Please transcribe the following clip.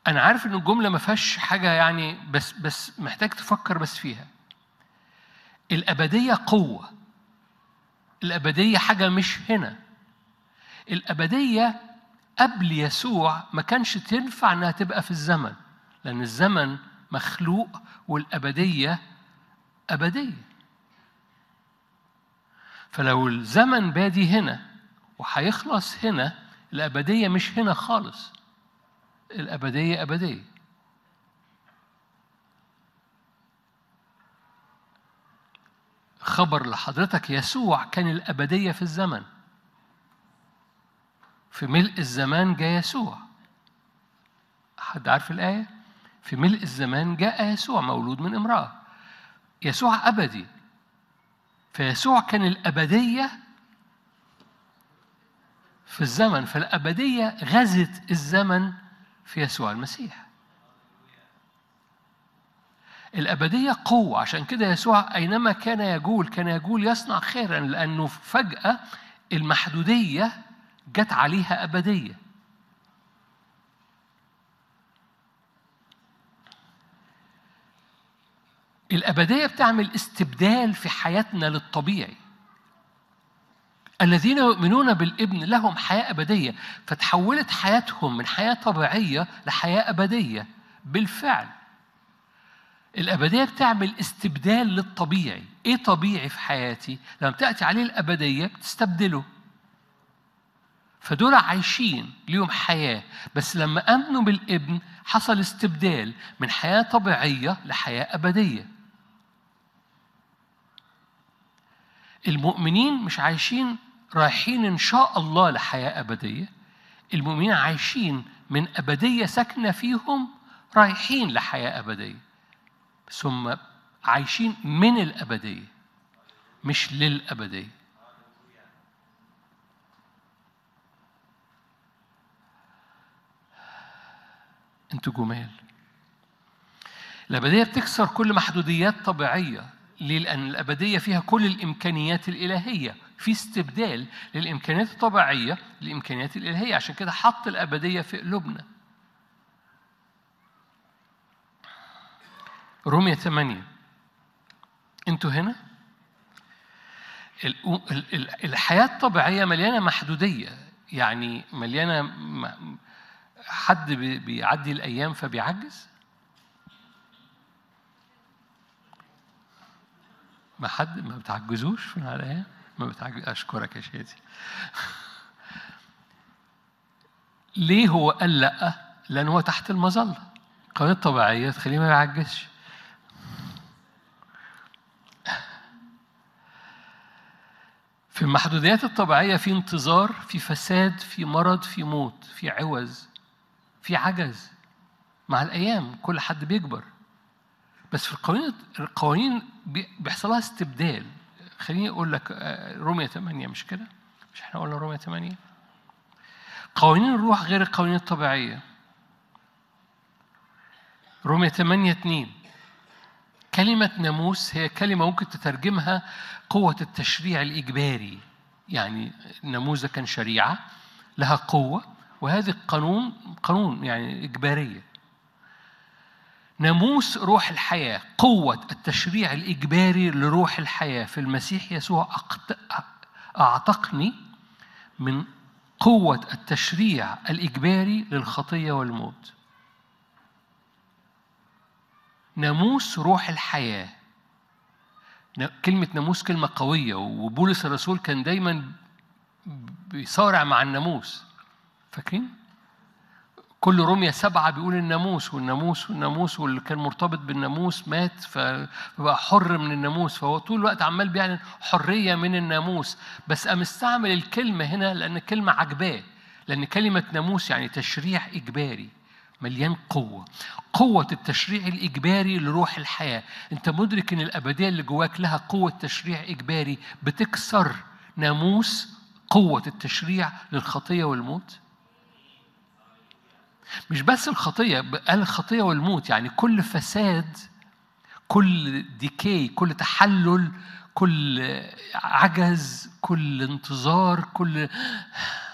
انا عارف ان الجمله ما فيهاش حاجه يعني بس بس محتاج تفكر بس فيها الابديه قوه الابديه حاجه مش هنا الابديه قبل يسوع ما كانش تنفع انها تبقى في الزمن لان الزمن مخلوق والابديه ابديه فلو الزمن بادي هنا وهيخلص هنا الابديه مش هنا خالص الابديه ابديه خبر لحضرتك يسوع كان الابديه في الزمن في ملء الزمان جاء يسوع حد عارف الآية؟ في ملء الزمان جاء يسوع مولود من امرأة يسوع أبدي فيسوع كان الأبدية في الزمن فالأبدية غزت الزمن في يسوع المسيح الأبدية قوة عشان كده يسوع أينما كان يجول كان يجول يصنع خيرا لأنه فجأة المحدودية جت عليها أبدية الأبدية بتعمل استبدال في حياتنا للطبيعي الذين يؤمنون بالابن لهم حياة أبدية فتحولت حياتهم من حياة طبيعية لحياة أبدية بالفعل الأبدية بتعمل استبدال للطبيعي إيه طبيعي في حياتي لما بتأتي عليه الأبدية بتستبدله فدول عايشين ليهم حياة بس لما آمنوا بالابن حصل استبدال من حياة طبيعية لحياة أبدية المؤمنين مش عايشين رايحين إن شاء الله لحياة أبدية المؤمنين عايشين من أبدية ساكنة فيهم رايحين لحياة أبدية ثم عايشين من الأبدية مش للأبدية انتوا جمال الأبدية بتكسر كل محدوديات طبيعية ليه؟ لأن الأبدية فيها كل الإمكانيات الإلهية في استبدال للإمكانيات الطبيعية للإمكانيات الإلهية عشان كده حط الأبدية في قلوبنا رومية 8 انتوا هنا الحياة الطبيعية مليانة محدودية يعني مليانة حد بيعدي الأيام فبيعجز ما حد ما بتعجزوش في الحياة ما بتعجز أشكرك يا شادي ليه هو قال لأ؟ لأن هو تحت المظلة القوانين الطبيعية تخليه ما يعجزش في المحدوديات الطبيعية في انتظار في فساد في مرض في موت في عوز في عجز مع الأيام كل حد بيكبر بس في القوانين القوانين بيحصل لها استبدال خليني أقول لك رومية 8 مش كده؟ مش احنا قلنا رومية 8 قوانين الروح غير القوانين الطبيعية رومية 8 2 كلمة ناموس هي كلمة ممكن تترجمها قوة التشريع الإجباري يعني الناموس ده كان شريعة لها قوة وهذا القانون قانون يعني إجبارية ناموس روح الحياة قوة التشريع الإجباري لروح الحياة في المسيح يسوع أعتقني من قوة التشريع الإجباري للخطية والموت ناموس روح الحياة كلمة ناموس كلمة قوية وبولس الرسول كان دايما بيصارع مع الناموس فاكرين؟ كل رومية سبعة بيقول الناموس والناموس والناموس واللي كان مرتبط بالناموس مات فبقى حر من الناموس فهو طول الوقت عمال بيعلن حرية من الناموس بس قام استعمل الكلمة هنا لأن الكلمة عجباه لأن كلمة ناموس يعني تشريع إجباري مليان قوة قوة التشريع الإجباري لروح الحياة أنت مدرك أن الأبدية اللي جواك لها قوة تشريع إجباري بتكسر ناموس قوة التشريع للخطية والموت مش بس الخطية قال الخطية والموت يعني كل فساد كل ديكي كل تحلل كل عجز كل انتظار كل